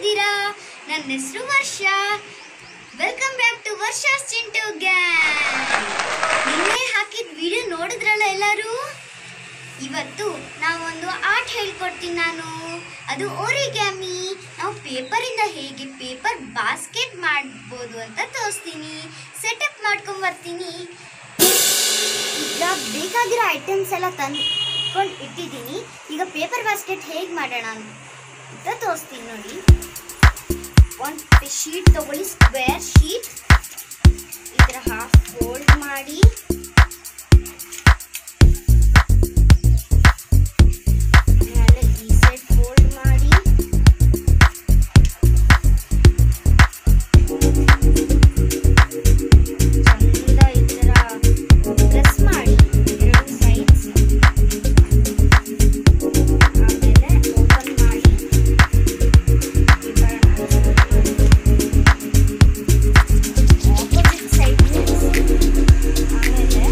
ಹೇಗಿದ್ದೀರಾ ನನ್ನ ಹೆಸರು Varsha welcome back to Varsha's Chintu gang ನಿನ್ನೆ ಹಾಕಿದ ವಿಡಿಯೋ ನೋಡಿದ್ರಲ್ಲ ಎಲ್ಲರೂ ಇವತ್ತು ನಾವೊಂದು ಆರ್ಟ್ ಹೇಳ್ಕೊಡ್ತೀನಿ ನಾನು ಅದು ಓರಿಗ್ಯಾಮಿ ನಾವು ಪೇಪರಿಂದ ಹೇಗೆ ಪೇಪರ್ ಬಾಸ್ಕೆಟ್ ಮಾಡ್ಬೋದು ಅಂತ ತೋರಿಸ್ತೀನಿ ಸೆಟಪ್ ಮಾಡ್ಕೊಂಡ್ ಬರ್ತೀನಿ ಈಗ ಬೇಕಾಗಿರೋ ಐಟಮ್ಸ್ ಎಲ್ಲ ತಂದ್ಕೊಂಡು ಇಟ್ಟಿದ್ದೀನಿ ಈಗ ಪೇಪರ್ ಬಾಸ್ಕೆಟ್ ಹೇಗೆ ಮಾಡೋಣ ಅಂತ ತೋರಿಸ್ತೀನಿ ನೋಡಿ ಒಂದು ಶೀಟ್ ತಗೊಳ್ಳಿ ಸ್ಕ್ವೇರ್ ಶೀಟ್ ಈ ಥರ ಹಾಫ್ ಫೋಲ್ಡ್ ಮಾಡಿ ಆಮೇಲೆ ಈ ಸೈಡ್ ಫೋಲ್ಡ್ ಮಾಡಿ ಚಂದ ಈ ಥರ ಪ್ರೆಸ್ ಮಾಡಿ ಎರಡು ಸೈಡ್ಸ್ ಆಮೇಲೆ ಓಪನ್ ಮಾಡಿ ಈ ಥರ ಆಪೋಸಿಟ್ ಸೈಡ್ ಆಮೇಲೆ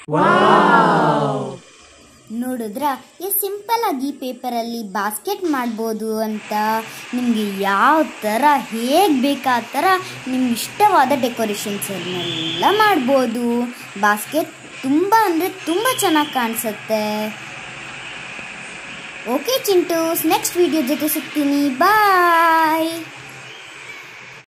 ನೋಡಿದ್ರ ಎಷ್ಟು ಸಿಂಪಲ್ ಆಗಿ ಪೇಪರಲ್ಲಿ ಬಾಸ್ಕೆಟ್ ಮಾಡ್ಬೋದು ಅಂತ ನಿಮಗೆ ಯಾವ ಥರ ಹೇಗೆ ಬೇಕಾ ಆ ಥರ ನಿಮ್ಗೆ ಇಷ್ಟವಾದ ಡೆಕೋರೇಷನ್ಸನ್ನೆಲ್ಲ ಮಾಡ್ಬೋದು ಬಾಸ್ಕೆಟ್ ತುಂಬ ಅಂದರೆ ತುಂಬ ಚೆನ್ನಾಗಿ ಕಾಣಿಸುತ್ತೆ ಓಕೆ ಚಿಂಟೂಸ್ ನೆಕ್ಸ್ಟ್ ವಿಡಿಯೋ ಜೊತೆ ಸಿಗ್ತೀನಿ ಬಾಯ್